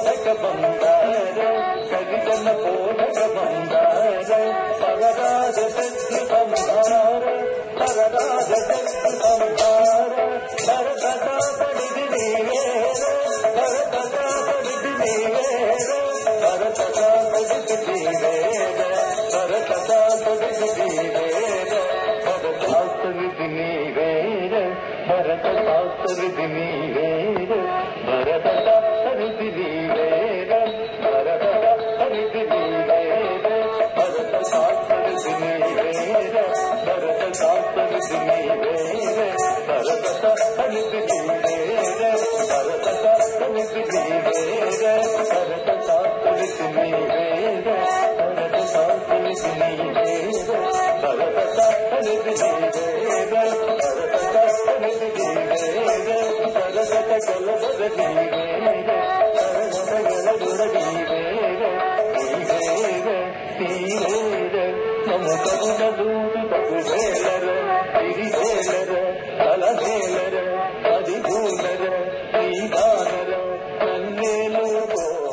పోలక బంగార కవితన పోలక బంగార పరరాజ శక్తి బంగార పరరాజ శక్తి బంగార భరతగా పడిది నీవేర భరతగా పడిది నీవేర భరతగా పడిది నీవేర భరతగా పడిది నీవేర భరత శాస్త్రవిధి నీవేర భరత శాస్త్రవిధి నీవేర భరత శాస్త్రవిధి నీవేర భరత శాస్త్రవిధి నీవేర భరత శాస్త్రవిధి నీవేర భరత శాస్త్రవిధి నీవేర భరత శాస్త్రవిధి నీవేర భరత శాస్త్రవిధి నీవేర భరత శాస్త్రవిధి నీవేర భరత శాస్త్రవిధి నీవేర భరత శాస్త్రవిధి నీవేర భరత శాస్త్రవిధి నీవేర భరత గలబద నీవేర భరత గలబుడ నీవేర నీవేర నీవేర నము కరుణ దూదు తగు వేలర తిరి వేలర తల వేలర అది భూలర నీ దానర నన్నేలు కోర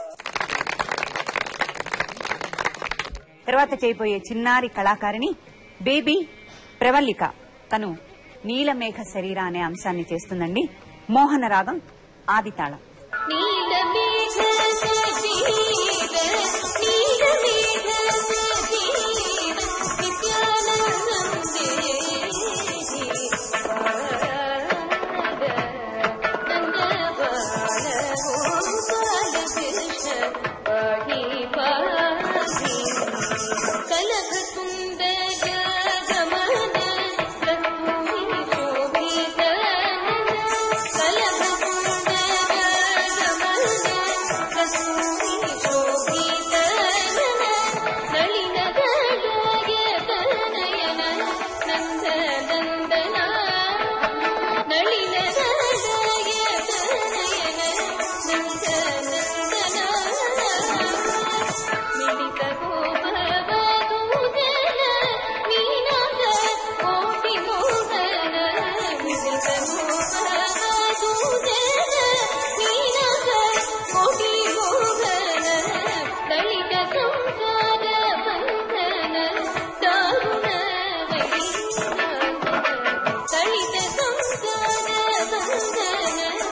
తర్వాత చేయబోయే చిన్నారి కళాకారిణి బేబీ ప్రవల్లిక తను నీలమేఘ శరీర అనే అంశాన్ని చేస్తుందండి మోహన రాగం ఆదితాళం దళిత సంసార బంధన దారుణ